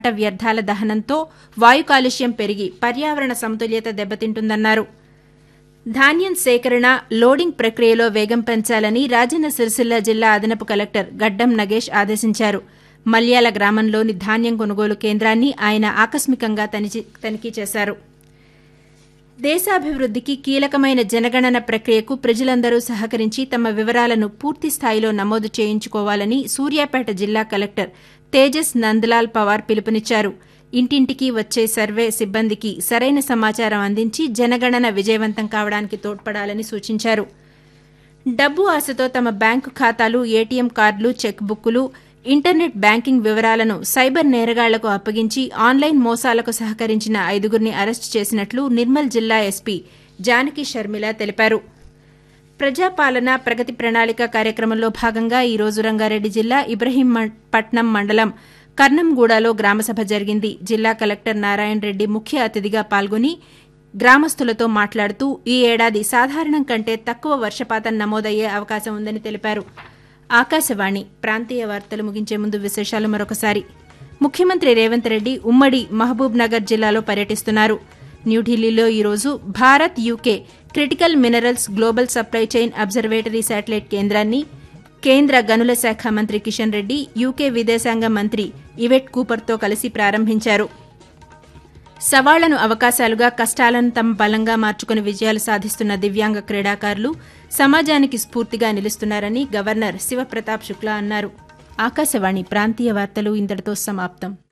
వ్యర్థాల దహనంతో వాయు కాలుష్యం పెరిగి పర్యావరణ సమతుల్యత దెబ్బతింటుందన్నారు ధాన్యం సేకరణ లోడింగ్ ప్రక్రియలో వేగం పెంచాలని రాజన్న సిరిసిల్ల జిల్లా అదనపు కలెక్టర్ గడ్డం నగేష్ ఆదేశించారు మల్యాల గ్రామంలోని ధాన్యం కొనుగోలు కేంద్రాన్ని ఆయన ఆకస్మికంగా తనిచి- తనిఖీ చేశారు దేశాభివృద్దికి కీలకమైన జనగణన ప్రక్రియకు ప్రజలందరూ సహకరించి తమ వివరాలను పూర్తి స్థాయిలో నమోదు చేయించుకోవాలని సూర్యాపేట జిల్లా కలెక్టర్ తేజస్ నందలాల్ పవార్ పిలుపునిచ్చారు ఇంటింటికి వచ్చే సర్వే సిబ్బందికి సరైన సమాచారం అందించి జనగణన విజయవంతం కావడానికి తోడ్పడాలని సూచించారు డబ్బు ఆశతో తమ బ్యాంకు ఖాతాలు ఏటీఎం కార్డులు చెక్ బుక్కులు ఇంటర్నెట్ బ్యాంకింగ్ వివరాలను సైబర్ నేరగాళ్లకు అప్పగించి ఆన్లైన్ మోసాలకు సహకరించిన ఐదుగురిని అరెస్టు చేసినట్లు నిర్మల్ జిల్లా ఎస్పీ జానకి షర్మిల తెలిపారు ప్రజాపాలన ప్రగతి ప్రణాళిక కార్యక్రమంలో భాగంగా ఈ రోజు రంగారెడ్డి జిల్లా ఇబ్రహీంపట్నం మండలం కర్నంగూడలో గ్రామసభ జరిగింది జిల్లా కలెక్టర్ నారాయణ రెడ్డి ముఖ్య అతిథిగా పాల్గొని గ్రామస్తులతో మాట్లాడుతూ ఈ ఏడాది సాధారణం కంటే తక్కువ వర్షపాతం నమోదయ్యే అవకాశం ఉందని తెలిపారు ఆకాశవాణి ప్రాంతీయ వార్తలు ముగించే ముందు విశేషాలు మరొకసారి ముఖ్యమంత్రి రేవంత్ రెడ్డి ఉమ్మడి మహబూబ్ నగర్ జిల్లాలో పర్యటిస్తున్నారు న్యూఢిల్లీలో ఈరోజు Bharat UK critical minerals global supply chain observatory satellite కేంద్రాన్ని కేంద్ర గనుల శాఖ మంత్రి కిషన్ రెడ్డి యూకే విదేశాంగ మంత్రి ఇవెట్ కూపర్తో కలిసి ప్రారంభించారు సవాళ్లను అవకాశాలుగా కష్టాలను తమ బలంగా మార్చుకుని విజయాలు సాధిస్తున్న దివ్యాంగ క్రీడాకారులు సమాజానికి స్ఫూర్తిగా నిలుస్తున్నారని గవర్నర్ శివప్రతాప్ శుక్లా అన్నారు ఆకాశవాణి ప్రాంతీయ వార్తలు ఇంతటితో సమాప్తం